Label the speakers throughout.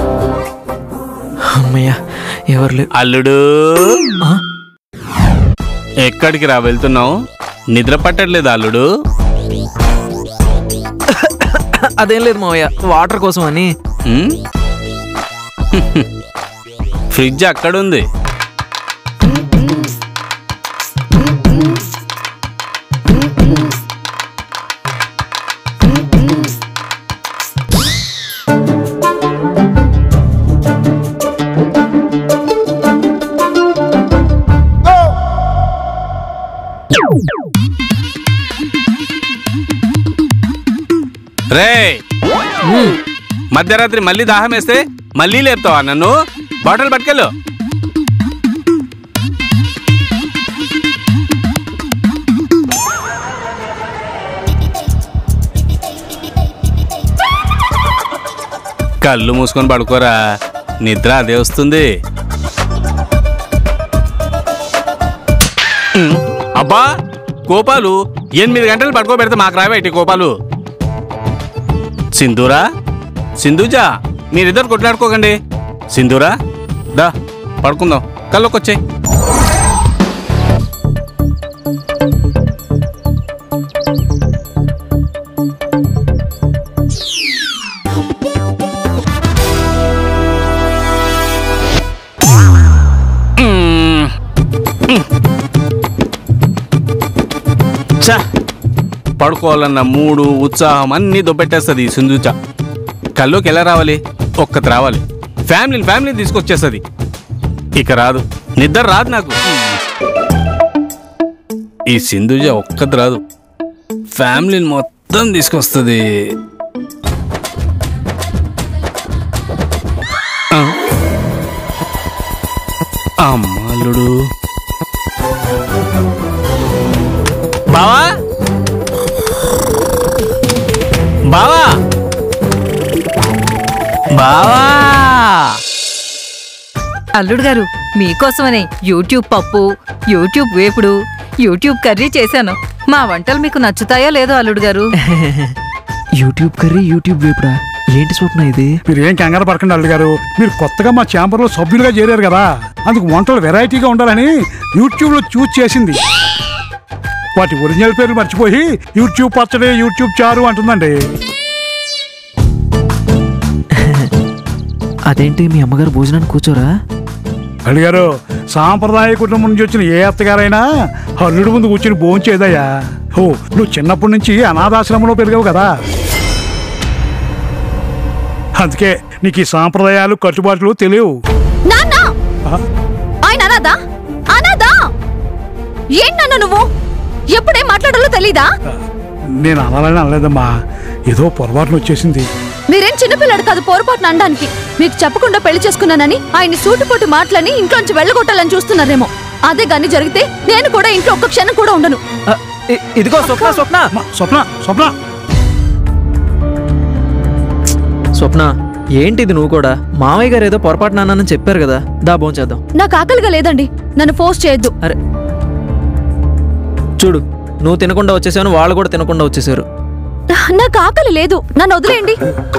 Speaker 1: అమ్మయ్యా ఎవరు లేరు
Speaker 2: అల్లుడు
Speaker 1: ఆ?
Speaker 2: ఎక్కడికి రా వెళ్తున్నావు నిద్ర పట్టట్లేదు అల్లుడు
Speaker 1: అదేం లేదు మావయ్య వాటర్ కోసం అని
Speaker 2: ఉమ్? ఫ్రిడ్జ్ అక్కడుంది రే మధ్యరాత్రి మళ్ళీ దాహం వేస్తే మళ్ళీ లేపుతావా నన్ను బాటిల్ పట్టుకెళ్ళు కళ్ళు మూసుకొని పడుకోరా నిద్ర అదే వస్తుంది ఉమ్, అబ్బా కోపాలు ఎనిమిది గంటలు పడుకోబెడితే మాకు రావే ఇటు కోపాలు సింధూరా సింధూజా మీరిద్దరు కొట్లాడుకోకండి సింధూరా దా పడుకుందాం కళ్ళొకొచ్చాయి చా పడుకోవాలన్న మూడు ఉత్సాహం అన్నీ దొబ్బెట్టేస్తుంది ఈ సింధుచ కల్లోకి ఎలా రావాలి ఒక్కటి రావాలి ఫ్యామిలీని ఫ్యామిలీని తీసుకొచ్చేస్తుంది ఇక రాదు నిద్ర రాదు నాకు ఈ సింధుజ ఒక్కటి రాదు ఫ్యామిలీని మొత్తం తీసుకొస్తుంది ఆ. అమ్మాలుడు బావా బావా బావా
Speaker 3: అల్లుడు గారు మీకోసమనే యూట్యూబ్ పప్పు యూట్యూబ్ వేపుడు యూట్యూబ్ కర్రీ చేశాను మా వంటలు మీకు నచ్చుతాయో లేదో అల్లుడు గారు
Speaker 1: యూట్యూబ్ కర్రీ యూట్యూబ్ వేపుడా ఏంటి స్వప్న ఇది
Speaker 4: మీరు ఏం కంగారు పడకండి అల్లు గారు మీరు కొత్తగా మా ఛాంబర్లో సభ్యులుగా చేరారు కదా అందుకు వంటలు వెరైటీగా ఉండాలని యూట్యూబ్లో చూస్ చేసింది వాటి ఒరిజినల్ పేరు మర్చిపోయి యూట్యూబ్ పచ్చడి యూట్యూబ్ చారు అంటుందండి
Speaker 1: అదేంటి మీ అమ్మగారు భోజనాన్ని కూర్చోరా
Speaker 4: అల్లు గారు సాంప్రదాయ కుటుంబం నుంచి వచ్చిన ఏ అత్తగారైనా అల్లుడు ముందు కూర్చుని భోంచేదయ్యా ఓ నువ్వు చిన్నప్పటి నుంచి అనాథాశ్రమంలో పెరిగావు కదా అందుకే నీకు ఈ సాంప్రదాయాలు కట్టుబాట్లు తెలియవు
Speaker 5: నాన్న
Speaker 4: ఆ?
Speaker 5: ఆయన అనాదా అనాదా ఏంటన్నా నువ్వు ఎప్పుడేం మాట్లాడాలో తెలీదా
Speaker 4: నేను అనాలని అనలేదమ్మా ఏదో పొరపాటున వచ్చేసింది
Speaker 5: మీరేం చిన్నపిల్లాడు కాదు పొరపాటున అనడానికి మీకు చెప్పకుండా పెళ్లి చేసుకున్నానని ఆయన్ని సూటిపోటు మాటలని ఇంట్లోంచి వెళ్ళగొట్టాలని చూస్తున్నారేమో అదే గాని జరిగితే నేను కూడా ఇంట్లో ఒక్క క్షణం కూడా ఉండను
Speaker 1: ఆ, ఇ- ఇదిగో స్వప్న స్వప్న
Speaker 4: అమ్మా, స్వప్న స్వప్న
Speaker 1: స్వప్న ఏంటి ఇది నువ్వు కూడా మామయ్య గారు ఏదో పొరపాటు నాన్నని చెప్పారు కదా దా భోంచేద్దాం
Speaker 5: నాకు ఆకలిగా లేదండి నన్ను ఫోర్స్ చేయొద్దు
Speaker 1: అరే చూడు నువ్వు తినకుండా వచ్చేసాను వాళ్ళు కూడా తినకుండా వచ్చేసారు
Speaker 5: నాకు ఆకలి లేదు నన్ను వదిలేయండి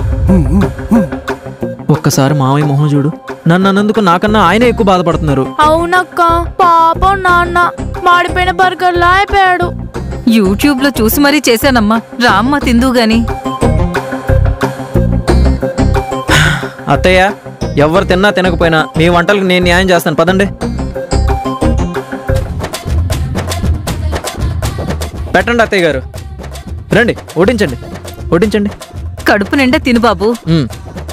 Speaker 1: ఒక్కసారి మామయ్య మొహం చూడు నన్ను అన్నందుకు నాకన్నా ఆయనే ఎక్కువ బాధపడుతున్నారు
Speaker 6: అవునక్క పాపం నాన్న మాడిపోయిన బర్గర్లా అయిపోయాడు
Speaker 3: యూట్యూబ్ లో చూసి మరీ చేశానమ్మా రామ్మ తిందు గాని
Speaker 1: అత్తయ్య ఎవరు తిన్నా తినకపోయినా మీ వంటలకు నేను న్యాయం చేస్తాను పదండి పెట్టండి అత్తయ్య గారు రండి వడ్డించండి వడ్డించండి
Speaker 3: కడుపు నిండా తిను బాబు
Speaker 1: మ్.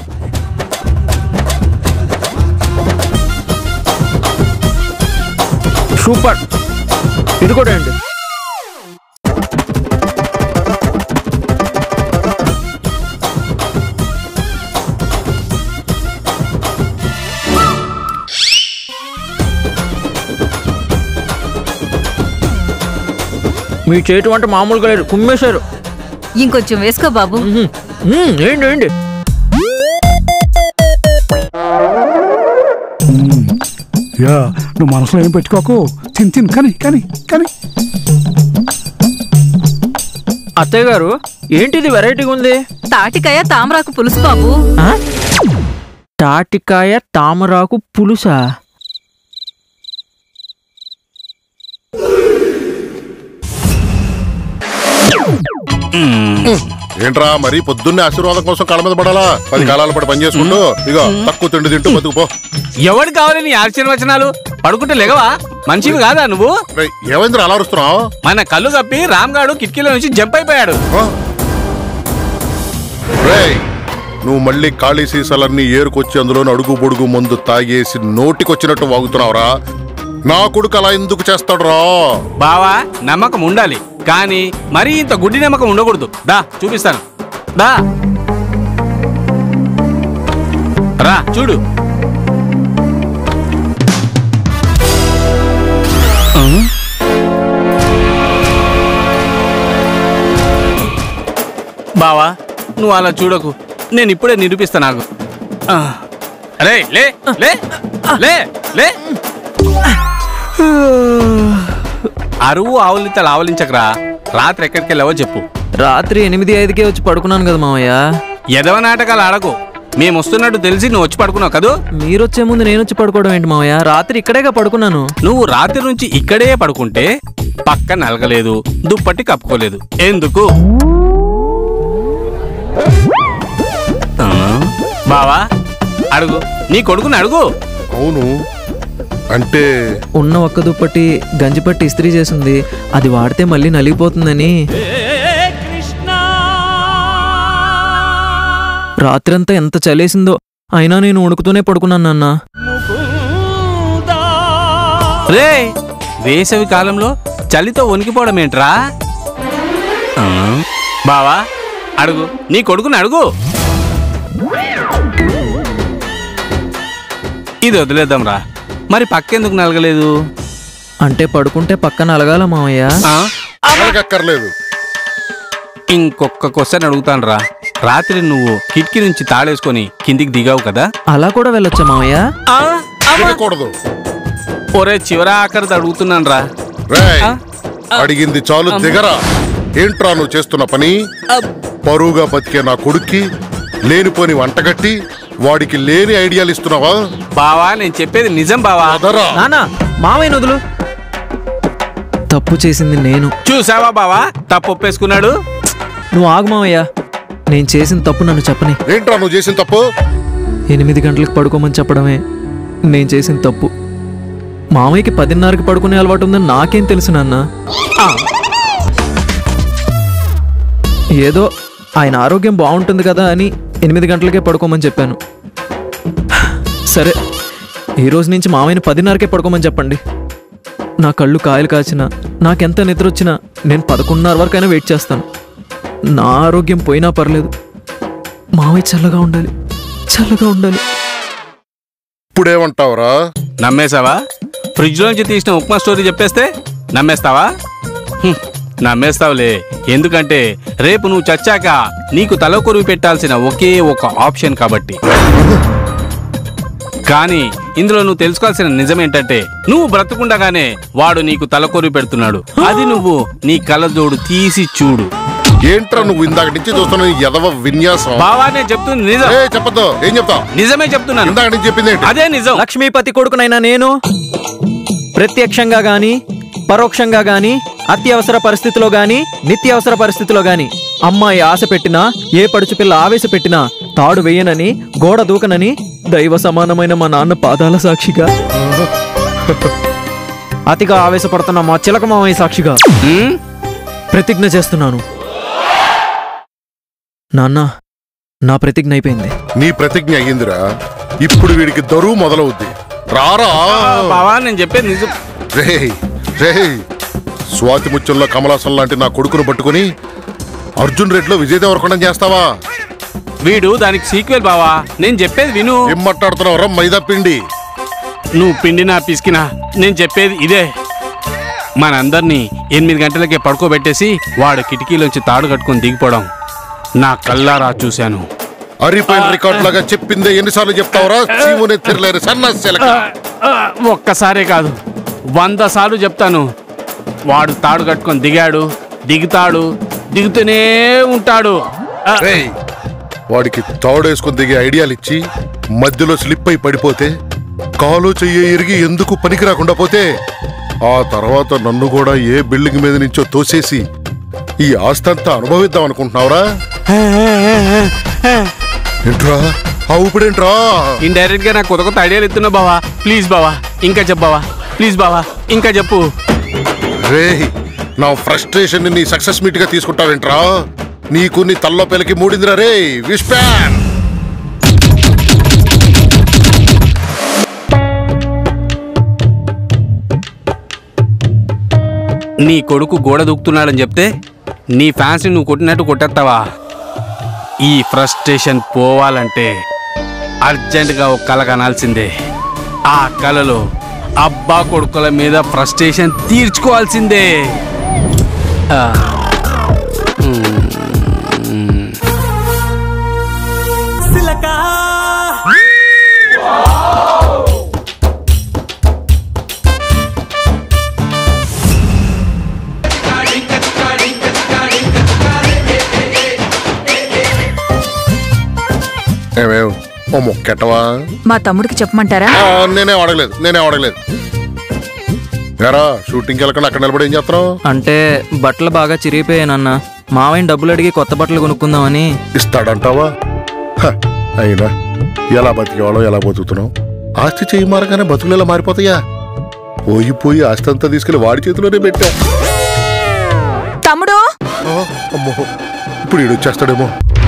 Speaker 1: సూపర్ ఇది కూడా అండి మీ చేతి వంట మామూలుగా లేదు కుమ్మేశారు
Speaker 3: ఇంకొంచెం వేసుకో బాబు
Speaker 1: మ్మ్. మ్మ్, ఏంటి ఏంటి
Speaker 4: యా నువ్వు మనసులో ఏం పెట్టుకోకు తిని తిని కానీ కానీ కానీ
Speaker 1: అత్తయ్య గారు ఏంటిది వెరైటీగా ఉంది
Speaker 3: తాటికాయ తామరాకు పులుసు బాబు
Speaker 1: ఆ? తాటికాయ తామరాకు పులుసా
Speaker 7: ఏంట్రా మరి పొద్దున్నే ఆశీర్వాదం కోసం కళ్ళ మీద పడాలా పది కాలాల పాటు పని చేసుకుంటూ ఇగో తక్కువ తిండి తింటూ బతుకుపో
Speaker 2: ఎవరికి కావాలి నీ ఆశీర్వచనాలు పడుకుంటే లేగవా మనిషివి కాదా నువ్వు
Speaker 7: రేయ్, ఏమైందిరా అలా అరుస్తున్నావు
Speaker 2: మన కళ్ళు కప్పి రామ్గాడు కిటికీలో నుంచి జంప్ అయిపోయాడు
Speaker 7: రేయ్ నువ్వు మళ్ళీ ఖాళీ సీసాలన్నీ ఏరుకొచ్చి అందులో అడుగు పొడుగు మందు తాగేసి నోటికొచ్చినట్టు వాగుతున్నావురా నా కొడుకు అలా ఎందుకు చేస్తాడురా
Speaker 2: బావా నమ్మకం ఉండాలి కానీ మరీ ఇంత గుడ్డి నమ్మకం ఉండకూడదు దా చూపిస్తాను దా రా చూడు ఆ? బావా నువ్వు అలా చూడకు నేను ఇప్పుడే నిరూపిస్తా నాకు ఆ. అరే లే లే లే లే అరువు ఆవులితలు ఆవలించకరా రాత్రి ఎక్కడికి వెళ్ళావో చెప్పు
Speaker 1: రాత్రి ఎనిమిది ఐదుకే వచ్చి పడుకున్నాను కదా మామయ్య
Speaker 2: ఎదవ నాటకాలు ఆడకు మేము వస్తున్నట్టు తెలిసి నువ్వు వచ్చి పడుకున్నావు కదూ
Speaker 1: మీరొచ్చే ముందు నేను వచ్చి పడుకోవడం ఏంటి మామయ్య రాత్రి ఇక్కడేగా పడుకున్నాను
Speaker 2: నువ్వు రాత్రి నుంచి ఇక్కడే పడుకుంటే పక్క నలగలేదు దుప్పటి కప్పుకోలేదు ఎందుకు ఆ, బావా అడుగు నీ కొడుకుని అడుగు
Speaker 7: అవును అంటే
Speaker 1: ఉన్న ఒక్క దుప్పటి గంజిపట్టి ఇస్త్రీ చేసింది అది వాడితే మళ్ళీ నలిగిపోతుందని రాత్రంతా ఎంత చలేసిందో అయినా నేను ఉణుకుతూనే పడుకున్నాను నాన్న
Speaker 2: రే వేసవి కాలంలో చలితో వణికిపోవడం ఏంట్రా ఆ, బావా అడుగు నీ కొడుకుని అడుగు ఇది వదిలేద్దాం రా మరి పక్కెందుకు నలగలేదు
Speaker 1: అంటే పడుకుంటే పక్కన అలగాల మామయ్య
Speaker 2: ఆ?
Speaker 7: అలగక్కర్లేదు
Speaker 2: ఇంకొక క్వశ్చన్ అడుగుతాను రా రాత్రి నువ్వు కిటికీ నుంచి తాళేసుకొని కిందికి దిగావు కదా
Speaker 1: అలా కూడా వెళ్ళొచ్చా మామయ్య
Speaker 7: తినకూడదు
Speaker 2: ఒరే చివరి ఆఖరిది అడుగుతున్నాను రా
Speaker 7: రేయ్ అడిగింది చాలు దిగరా ఏంట్రా నువ్వు చేస్తున్న పని పరువుగా బతికే నా కొడుక్కి లేనిపోని వంటగట్టి వాడికి లేని ఐడియాలు ఇస్తున్నావా
Speaker 2: బావా నేను చెప్పేది నిజం బావా
Speaker 7: అదరా
Speaker 1: నానా మామయ్య వదులు తప్పు చేసింది నేను
Speaker 2: చూసావా బావా తప్పు ఒప్పేసుకున్నాడు
Speaker 1: నువ్వు ఆగు మామయ్య నేను చేసిన తప్పు నన్ను చెప్పని
Speaker 7: ఏంట్రా నువ్వు చేసిన తప్పు
Speaker 1: ఎనిమిది గంటలకు పడుకోమని చెప్పడమే నేను చేసిన తప్పు మామయ్యకి పదిన్నరకి పడుకునే అలవాటు ఉందని నాకేం తెలుసు నాన్న ఏదో ఆయన ఆరోగ్యం బాగుంటుంది కదా అని ఎనిమిది గంటలకే పడుకోమని చెప్పాను సరే ఈ రోజు నుంచి మామయ్యని పదిన్నరకే పడుకోమని చెప్పండి నా కళ్ళు కాయలు కాచినా నాకెంత నిద్ర వచ్చినా నేను పదకొండున్నర వరకైనా వెయిట్ చేస్తాను నా ఆరోగ్యం పోయినా పర్లేదు మామయ్య చల్లగా ఉండాలి చల్లగా ఉండాలి
Speaker 7: ఇప్పుడేమంటావురా
Speaker 2: నమ్మేశావా ఫ్రిడ్జ్ లోంచి తీసిన ఉప్మా స్టోరీ చెప్పేస్తే నమ్మేస్తావా హ్మ్, నమ్మేస్తావులే ఎందుకంటే రేపు నువ్వు చచ్చాక నీకు తలకొరువు పెట్టాల్సిన ఒకే ఒక ఆప్షన్ కాబట్టి కానీ ఇందులో నువ్వు తెలుసుకోవాల్సిన నిజం ఏంటంటే నువ్వు బ్రతుకుండగానే వాడు నీకు తలకొరువు పెడుతున్నాడు అది నువ్వు నీ కళ్ళజోడు తీసి చూడు
Speaker 7: ఏంట్రా నువ్వు ఇందాక నుంచి చూస్తున్న ఈ ఎదవ విన్యాసం
Speaker 2: బావా నేను చెప్తుంది నిజం
Speaker 7: ఏ చెప్పద్దు ఏం చెప్తావు
Speaker 2: నిజమే చెప్తున్నాను
Speaker 7: ఇందాక నుంచి చెప్పింది ఏంటి
Speaker 2: అదే నిజం
Speaker 1: లక్ష్మీపతి కొడుకునైనా నేను ప్రత్యక్షంగా గాని పరోక్షంగా గాని అత్యవసర పరిస్థితిలో గాని నిత్యవసర పరిస్థితిలో గాని అమ్మాయి ఆశ పెట్టినా ఏ పడుచు పిల్ల ఆవేశ పెట్టినా తాడు వేయనని గోడ దూకనని దైవ సమానమైన మా నాన్న పాదాల సాక్షిగా అతిగా ఆవేశపడుతున్న మా చిలక మామయ్య సాక్షిగా
Speaker 2: హ్మ్?
Speaker 1: ప్రతిజ్ఞ చేస్తున్నాను నాన్న నా ప్రతిజ్ఞ అయిపోయింది
Speaker 7: నీ ప్రతిజ్ఞ అయ్యిందిరా ఇప్పుడు వీడికి దరువు మొదలవుద్ది రారా
Speaker 2: బావా నేను చెప్పేది నిజం
Speaker 7: రేయ్ రేయ్ స్వాతి ముత్యంలో కమలాసన్ లాంటి నా కొడుకును పట్టుకుని అర్జున్ రెడ్డిలో విజయ్ దేవరకొండం చేస్తావా
Speaker 2: వీడు దానికి సీక్వెల్ బావా నేను చెప్పేది విను
Speaker 7: ఏం మాట్లాడుతున్నావురా మైదా పిండి
Speaker 2: నువ్వు పిండినా పిసికినా నేను చెప్పేది ఇదే మనందరినీ ఎనిమిది గంటలకే పడుకోబెట్టేసి వాడు కిటికీలోంచి తాడు కట్టుకొని దిగిపోవడం నా కల్లారా చూశాను
Speaker 7: అరిపోయిన రికార్డ్ లాగా చెప్పిందే ఎన్నిసార్లు చెప్తావురా చీమునే తిరలేరు సన్నాసిలక
Speaker 2: ఆ, ఒక్కసారే కాదు వంద సార్లు చెప్తాను వాడు తాడు కట్టుకొని దిగాడు దిగుతాడు దిగుతూనే ఉంటాడు ఆ,
Speaker 7: రేయ్ వాడికి తాడేసుకుని దిగే ఐడియాలు ఇచ్చి మధ్యలో స్లిప్ అయి పడిపోతే కాలు చెయ్యి ఇరిగి ఎందుకు పనికి రాకుండా పోతే ఆ తర్వాత నన్ను కూడా ఏ బిల్డింగ్ మీద నుంచో తోసేసి ఈ ఆస్తంతా అనుభవిద్దాం అనుకుంటున్నావురా ఏంట్రా ఆ ఊపిడేంట్రా
Speaker 2: ఇండైరెక్ట్ గా నాకు కొత్త కొత్త ఐడియాలు ఇస్తున్నా బావా ప్లీజ్ బావా ఇంకా చెప్పు బావా ప్లీజ్ బావా ఇంకా చెప్పు
Speaker 7: రే నా ఫ్రస్ట్రేషన్ ని సక్సెస్ మీట్ గా తీసుకుంటావేంట్రా నీకు నీ తల్లో పిల్లకి మూడిందిరా రే విష్పాన్
Speaker 2: నీ కొడుకు గోడ దూకుతున్నాడని చెప్తే నీ ఫ్యాన్స్ నువ్వు కొట్టినట్టు కొట్టేస్తావా ఈ ఫ్రస్ట్రేషన్ పోవాలంటే అర్జెంటుగా ఒక కళ కనాల్సిందే ఆ కళలో అబ్బా కొడుకుల మీద ఫ్రస్ట్రేషన్ తీర్చుకోవాల్సిందే ఆ. మ్మ్.
Speaker 7: ఏమేం ఓ మొక్కెట్టవా
Speaker 3: మా తమ్ముడికి చెప్పమంటారా
Speaker 7: ఆ, నేనేం అడగలేదు నేనేం అడగలేదు ఎరా షూటింగ్కి వెళ్ళకుండా అక్కడ నిలబడి ఏం చేస్తున్నావు
Speaker 1: అంటే బట్టలు బాగా చిరిగిపోయానన్న మావయ్య డబ్బులు అడిగి కొత్త బట్టలు కొనుక్కుందామని
Speaker 7: ఇస్తాడంటావా హ, అయినా ఎలా బతికేవాళ్ళం ఎలా బతుకుతున్నాం ఆస్తి చేయి మారగానే బతుకులు ఎలా మారిపోతాయా పోయి పోయి ఆస్తి అంతా తీసుకెళ్లి వాడి చేతిలోనే పెట్టాం
Speaker 3: తమ్ముడు
Speaker 7: ఆ, అమ్మో ఇప్పుడు ఈడు వచ్చేస్తాడేమో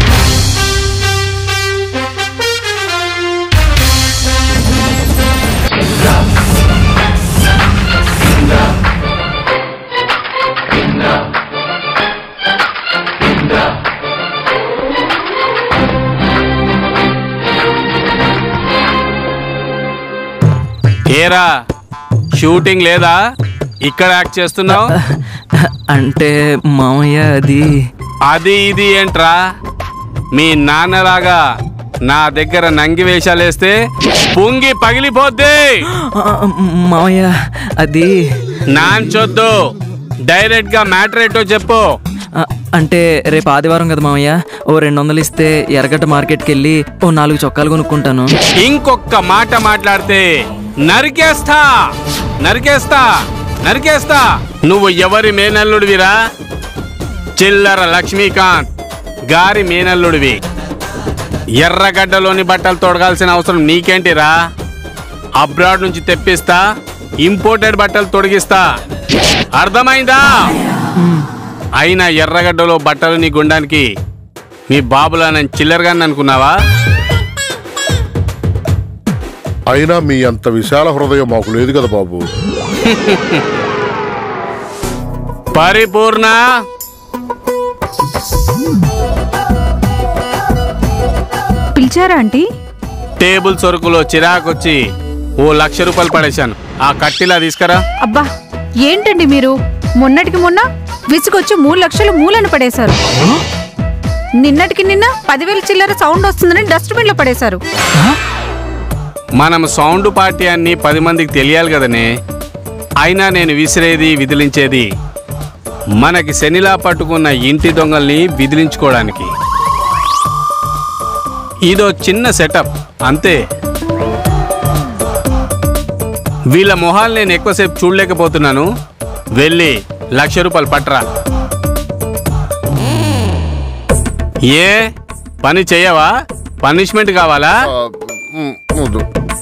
Speaker 2: ఏరా షూటింగ్ లేదా ఇక్కడ యాక్ట్ చేస్తున్నావు
Speaker 1: అంటే మామయ్య అది
Speaker 2: అది ఇది ఏంట్రా మీ నాన్నలాగా నా దగ్గర నంగి వేషాలేస్తే పొంగి పగిలిపోద్ది
Speaker 1: ఆ, మామయ్య అది
Speaker 2: నాంచొద్దు డైరెక్ట్ గా మ్యాటర్ ఏంటో చెప్పు
Speaker 1: ఆ, అంటే రేపు ఆదివారం కదా మామయ్య ఓ రెండు వందలు ఇస్తే ఎర్రగడ్డ మార్కెట్కి వెళ్ళి ఓ నాలుగు చొక్కాలు కొనుక్కుంటాను
Speaker 2: ఇంకొక మాట మాట్లాడితే నరికేస్తా నరికేస్తా నరికేస్తా నువ్వు ఎవరి మేనల్లుడివిరా చిల్లర లక్ష్మీకాంత్ గారి మేనల్లుడివి ఎర్రగడ్డలోని బట్టలు తొడగాల్సిన అవసరం నీకేంటిరా అబ్రాడ్ నుంచి తెప్పిస్తా ఇంపోర్టెడ్ బట్టలు తొడిగిస్తా అర్థమైందా అయినా ఎర్రగడ్డలో బట్టలు నీ గుండానికి మీ బాబులా నేను చిల్లరగా అనుకున్నావా
Speaker 7: అయినా మీ అంత విశాల హృదయం మాకు లేదు కదా బాబు
Speaker 2: పరిపూర్ణ
Speaker 3: పిలిచారా ఆంటీ
Speaker 2: టేబుల్ సరుకులో చిరాకొచ్చి ఓ లక్ష రూపాయలు పడేశాను ఆ కట్టిలా తీసుకురా
Speaker 3: అబ్బా ఏంటండి మీరు మొన్నటికి మొన్న విసుగొచ్చి మూడు లక్షలు మూలను పడేశారు నిన్నటికి నిన్న పదివేల చిల్లర సౌండ్ వస్తుందని డస్ట్బిన్ లో పడేశారు
Speaker 2: మనం సౌండ్ పార్టీ అన్ని పది మందికి తెలియాలి కదనే అయినా నేను విసిరేది విదిలించేది మనకి శనిలా పట్టుకున్న ఇంటి దొంగల్ని విదిలించుకోవడానికి ఇదో చిన్న సెటప్ అంతే వీళ్ళ మొహాలు నేను ఎక్కువసేపు చూడలేకపోతున్నాను వెళ్ళి లక్ష రూపాయలు పట్రా ఏ పని చేయవా పనిష్మెంట్ కావాలా
Speaker 7: ఆ, ఉమ్, వద్దు.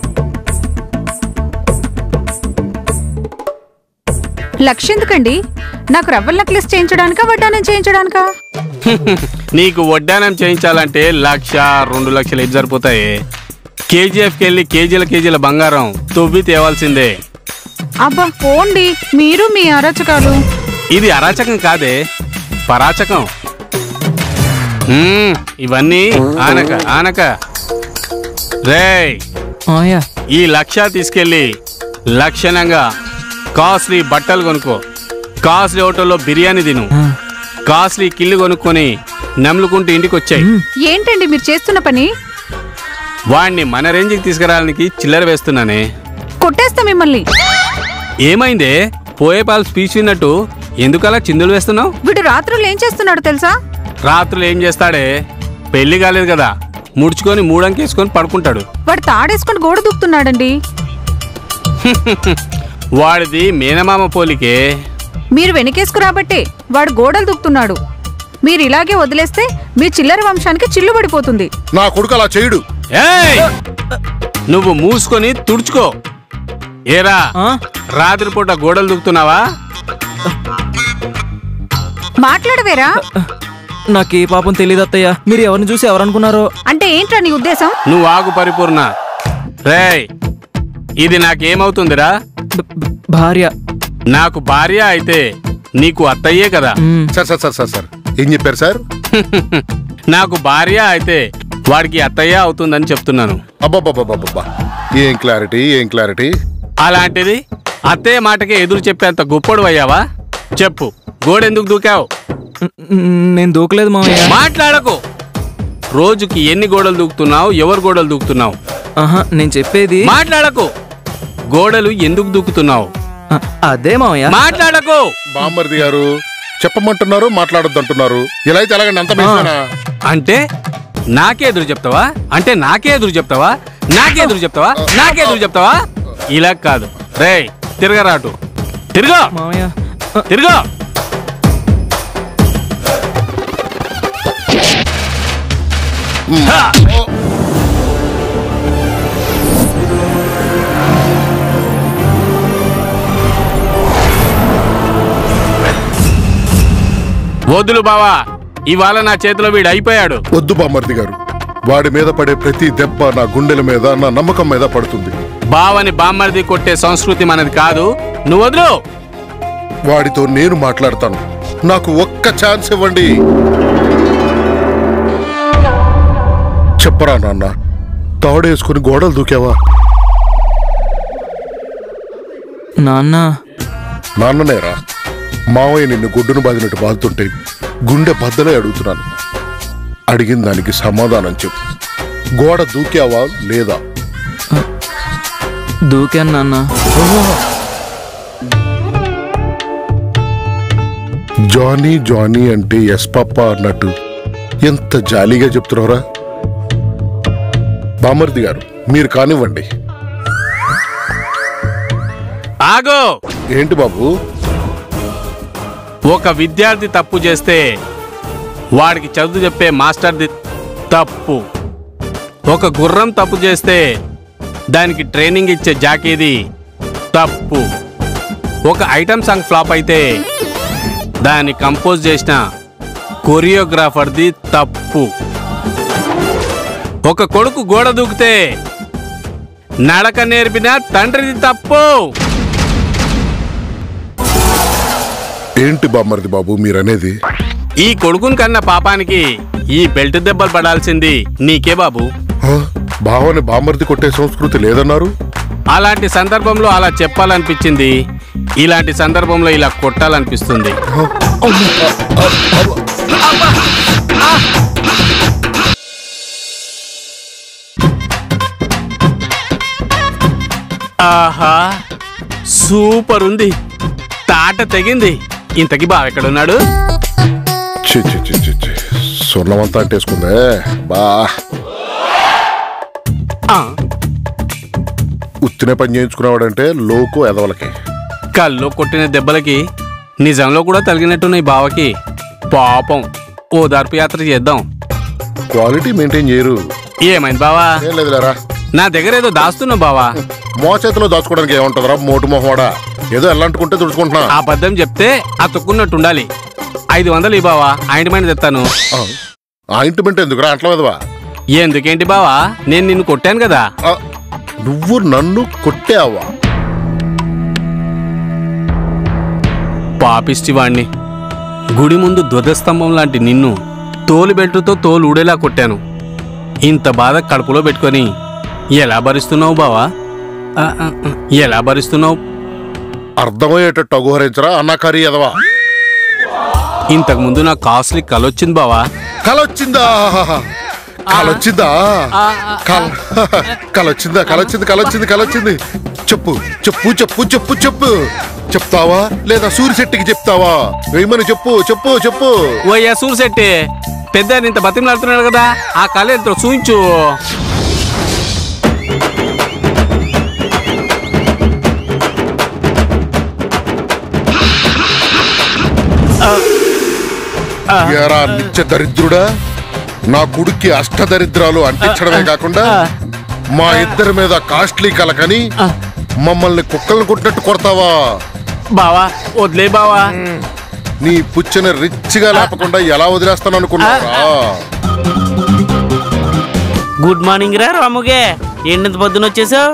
Speaker 3: లక్ష ఎందుకండి నాకు రవ్వల నెక్లెస్ చేయించడానికా వడ్డానం చేయించడానికా
Speaker 2: నీకు వడ్డానం చేయించాలంటే లక్ష రెండు లక్షలు ఏది సరిపోతాయి కేజీఎఫ్కి వెళ్ళి కేజీల కేజీల బంగారం తవ్వి తేవాల్సిందే
Speaker 3: అబ్బా పోండి మీరు మీ అరచకాలు
Speaker 2: ఇది అరాచకం కాదే పరాచకం మ్మ్, ఇవన్నీ ఆనక ఆనక రేయ్
Speaker 1: మామయ్య
Speaker 2: ఈ లక్ష తీసుకెళ్ళి లక్షణంగా కాస్ట్లీ బట్టలు కొనుక్కో కాస్ట్లీ హోటల్లో బిర్యానీ తిను
Speaker 1: ఆ,
Speaker 2: కాస్ట్లీ కిల్లు కొనుక్కొని నమ్ముకుంటూ ఇంటికి వచ్చాయి
Speaker 3: ఏంటండి మీరు చేస్తున్న పని
Speaker 2: వాణ్ణి మన రేంజ్కి తీసుకురావడానికి చిల్లర వేస్తున్నానే
Speaker 3: కొట్టేస్తా మిమ్మల్ని
Speaker 2: ఏమైందే పోయే పాలు స్పీచ్ విన్నట్టు ఎందుకలా చిందులు వేస్తున్నావు
Speaker 3: వీడు రాత్రులు ఏం చేస్తున్నాడు తెలుసా
Speaker 2: రాత్రులు ఏం చేస్తాడే పెళ్లి కాలేదు కదా ముడుచుకొని మూడంకేసుకొని పడుకుంటాడు
Speaker 3: వాడు తాడేసుకొని గోడ దూకుతున్నాడండి
Speaker 2: వాడిది మేనమామ పోలికే
Speaker 3: మీరు వెనకేసుకు రాబట్టే వాడు గోడలు దూకుతున్నాడు మీరు ఇలాగే వదిలేస్తే మీ చిల్లర వంశానికి చిల్లు పడిపోతుంది
Speaker 7: నా కొడుకు అలా చేయడు
Speaker 2: ఏయ్! నువ్వు మూసుకొని తుడుచుకో ఏరా
Speaker 1: ఆ?
Speaker 2: రాత్రిపూట గోడలు దూకుతున్నావా
Speaker 3: మాట్లాడవేరా
Speaker 1: నాకు ఏ పాపం తెలియదు అత్తయ్య మీరు ఎవరిని చూసి ఎవరనుకున్నారో
Speaker 3: అంటే ఏంట్రా నీ ఉద్దేశం
Speaker 2: నువ్వు ఆగు పరిపూర్ణ రేయ్ ఇది నాకేమవుతుందిరా
Speaker 1: బ- బ- భార్య
Speaker 2: నాకు భార్య అయితే నీకు అత్తయ్యే కదా
Speaker 1: మ్మ్.
Speaker 7: Sir sir sir sir sir ఏం చెప్పారు సార్
Speaker 2: నాకు భార్య అయితే వాడికి అత్తయ్య అవుతుందని చెప్తున్నాను
Speaker 7: అబ్బాబ్బాబ్బాబ్బా ఏం క్లారిటీ ఏం క్లారిటీ
Speaker 2: అలాంటిది అత్తయ్య మాటకే ఎదురు చెప్పేంత గొప్పడు అయ్యావా చెప్పు గోడెందుకు దూకావు
Speaker 1: మ్, నేను దూకలేదు మామయ్య
Speaker 2: మాట్లాడకు రోజుకి ఎన్ని గోడలు దూకుతున్నావు ఎవరు గోడలు దూకుతున్నావు
Speaker 1: ఆహా నేను చెప్పేది
Speaker 2: మాట్లాడకు గోడలు ఎందుకు దూకుతున్నావు
Speaker 1: ఆ, అదే మామయ్య
Speaker 2: మాట్లాడకు
Speaker 7: బామ్మర్ది గారు చెప్పమంటున్నారు మాట్లాడొద్దు అంటున్నారు ఇలా అయితే ఎలాగండి అంత బేసేనా
Speaker 2: అంటే నాకే ఎదురు చెప్తావా అంటే నాకే ఎదురు చెప్తావా నాకే ఎదురు చెప్తావా నాకే ఎదురు చెప్తావా ఇలా కాదు రేయ్ తిరగరాటు తిరుగు
Speaker 1: మామయ్య ఆ,
Speaker 2: తిరుగు హా! వదులు బావా ఇవాళ నా చేతిలో వీడు అయిపోయాడు
Speaker 7: వద్దు బామ్మర్ది గారు వాడి మీద పడే ప్రతి దెబ్బ నా గుండెల మీద నా నమ్మకం మీద పడుతుంది
Speaker 2: బావని బామ్మర్ది కొట్టే సంస్కృతి మనది కాదు నువ్వు వదులు
Speaker 7: వాడితో నేను మాట్లాడతాను నాకు ఒక్క ఛాన్స్ ఇవ్వండి చెప్పరా నాన్న తాడేసుకుని గోడలు దూకావా
Speaker 1: నాన్న
Speaker 7: నాన్ననేరా మావయ్య నిన్ను గుడ్డును బాదినట్టు బాదుతుంటే గుండె బద్దలే అడుగుతున్నాను అడిగిన దానికి సమాధానం చెప్పు గోడ దూకావా లేదా
Speaker 1: దూకాను నాన్న
Speaker 7: జానీ జానీ అంటే ఎస్ పప్ప అన్నట్టు ఎంత జాలీగా చెప్తున్నారా బామర్ది గారు మీరు కానివ్వండి
Speaker 2: ఆగో
Speaker 7: ఏంటి బాబు
Speaker 2: ఒక విద్యార్థి తప్పు చేస్తే వాడికి చదువు చెప్పే మాస్టర్ది తప్పు ఒక గుర్రం తప్పు చేస్తే దానికి ట్రైనింగ్ ఇచ్చే జాకీది తప్పు ఒక ఐటమ్ సాంగ్ ఫ్లాప్ అయితే దాన్ని కంపోజ్ చేసిన కొరియోగ్రాఫర్ది తప్పు ఒక కొడుకు గోడ దూకితే నడక నేర్పిన తండ్రిది తప్పు
Speaker 7: ఏంటి బామ్మర్ది బాబు మీరనేది
Speaker 2: ఈ కొడుకుని కన్న పాపానికి ఈ బెల్ట్ దెబ్బలు పడాల్సింది నీకే బాబు
Speaker 7: హ? బావని బామ్మర్ది కొట్టే సంస్కృతి లేదన్నారు
Speaker 2: అలాంటి సందర్భంలో అలా చెప్పాలనిపించింది ఇలాంటి సందర్భంలో ఇలా కొట్టాలనిపిస్తుంది ఆహా సూపర్ ఉంది తాట తెగింది ఇంతకి బావ ఎక్కడున్నాడు
Speaker 7: చి చి చి చి చి సున్నమంతా అంటేసుకుందే బా
Speaker 2: ఆ,
Speaker 7: ఉత్తినే పని చేయించుకునేవాడంటే లోకు ఎదవలకి
Speaker 2: కల్లో కొట్టిన దెబ్బలకి నిజంలో కూడా తగినట్టున్నాయి బావకి పాపం ఓదార్పు యాత్ర చేద్దాం
Speaker 7: క్వాలిటీ మెయింటైన్ చేయరు
Speaker 2: ఏమైంది బావా
Speaker 7: ఏం లేదులేరా
Speaker 2: నా దగ్గర ఏదో దాస్తున్నావు బావా
Speaker 7: మోచేతిలో దాచుకోవడానికి ఏముంటుందిరా మోటు మొహవాడా ఏదో ఎల్లంటుకుంటే తుడుచుకుంటున్నా
Speaker 2: ఆ అబద్ధం చెప్తే అతుక్కున్నట్టు ఉండాలి ఐదు వందలు ఈ బావా ఆయింట్మెంట్ తెస్తాను
Speaker 7: ఆ, ఆయింట్మెంట్ ఎందుకురా అట్ల మీదవా
Speaker 2: ఎందుకేంటి బావా నేను నిన్ను కొట్టాను కదా
Speaker 7: ఆ, నువ్వు నన్ను కొట్టావా
Speaker 2: పాపిష్టి వాణ్ణి గుడి ముందు ధ్వజస్తంభం లాంటి నిన్ను తోలు బెల్టుతో తోలు ఊడేలా కొట్టాను ఇంత బాధ కడుపులో పెట్టుకొని ఎలా భరిస్తున్నావు బావా ఆ, ఆ, ఆ, ఎలా భరిస్తున్నావు
Speaker 7: అర్థమయ్యేటట్టు అఘోరించరా అన్నాకారి ఎదవా
Speaker 2: ఇంతకు ముందు నాకు కాస్ట్లీ కలొచ్చింది బావా
Speaker 7: కలొచ్చిందా కలొచ్చిందా కల కలొచ్చిందా కలొచ్చింది కలొచ్చింది కలొచ్చింది చెప్పు చెప్పు చెప్పు చెప్పు చెప్పు చెప్తావా లేదా సూర్యశెట్టికి చెప్తావా వేయమని చెప్పు చెప్పు చెప్పు
Speaker 2: ఓ యసూర్ శెట్టి పెద్ద ఆయన ఇంత బతిమలాడుతున్నాడు కదా ఆ కళ ఎంతో చూయించు
Speaker 7: ఎరా నిత్య దరిద్రుడా నా కొడుక్కి అష్టదరిద్రాలు అంటించడమే కాకుండా మా ఇద్దరి మీద కాస్ట్లీ కలకని మమ్మల్ని కుక్కలను కొట్టినట్టు కొడతావా
Speaker 2: బావా వదిలే బావా
Speaker 7: నీ పుచ్చని రిచ్గా లేపకుండా ఎలా వదిలేస్తాను అనుకున్నారా
Speaker 8: గుడ్ మార్నింగ్ రా రాముగే ఏంటి పొద్దున వచ్చేసావు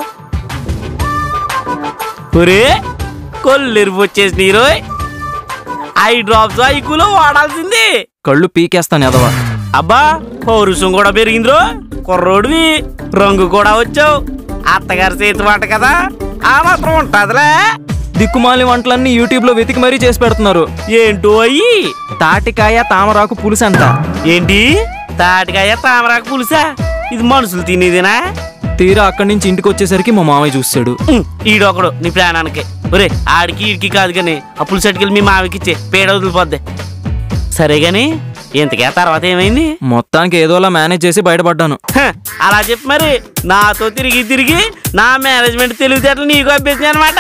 Speaker 8: ఒరే కొల్లెరుపు వచ్చేసి నీరోయ్ ఐ డ్రాప్స్ ఐకులో వాడాల్సింది
Speaker 1: కళ్ళు పీకేస్తాను ఎదవా
Speaker 8: అబ్బా పౌరుషం కూడా పెరిగిందిరో కుర్రోడివి రంగు కూడా వచ్చావు అత్తగారి చేతి మాట కదా ఆ మాత్రం ఉంటదిలే
Speaker 1: దిక్కుమాలి వంటలన్నీ యూట్యూబ్ లో వెతికి మరీ చేసి పెడుతున్నారు
Speaker 8: ఏంటో అయ్యి
Speaker 1: తాటికాయ తామరాకు పులుసు అంట
Speaker 8: ఏంటి తాటికాయ తామరాకు పులుసా ఇది మనుషులు తినేదేనా
Speaker 1: తీరా అక్కడి నుంచి ఇంటికి వచ్చేసరికి మా మామయ్య చూసాడు
Speaker 8: ఉమ్, ఈడొకడు నీ ప్రాణానికి ఒరే ఆడికి ఈడికి కాదు కానీ అప్పులు సెట్కెళ్ళి మీ మావికి ఇచ్చే పేడ వదిలిపోద్ది సరే గాని ఇంతకీ ఆ తర్వాత ఏమైంది
Speaker 1: మొత్తానికి ఏదోలా మేనేజ్ చేసి బయటపడ్డాను
Speaker 8: హ, అలా చెప్పి మరి నాతో తిరిగి తిరిగి నా మేనేజ్మెంట్ తెలివితేటలు నీకు అభ్యర్థి అనమాట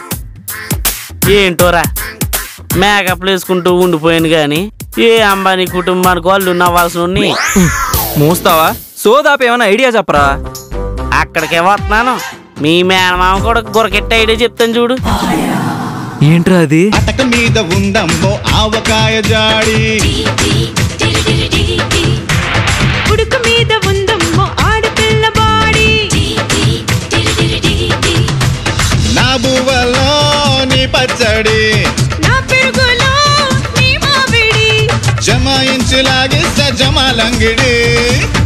Speaker 8: ఏంటోరా మేకప్లు వేసుకుంటూ ఉండిపోయాను కానీ ఏ అంబానీ కుటుంబానికి వాళ్ళు నవ్వాల్సిన
Speaker 1: మూస్తావా సోదాపు ఏమైనా ఐడియా చెప్పరా
Speaker 8: అక్కడికే వస్తున్నాను మీ మేనమామ కూడా గురకెట్ట ఐడియా చెప్తాను చూడు
Speaker 1: ఏంట్రా అది
Speaker 9: అటక మీద ఉందమ్మో ఆవకాయ జాడి
Speaker 10: ఉడుక మీద ఉందమ్మో ఆడపిల్ల బాడీ
Speaker 9: నా బువ్వలో నీ పచ్చడి
Speaker 10: నా పెరుగులో నీ మామిడి
Speaker 9: జమాయించి లాగిస్త జమాలంగిడి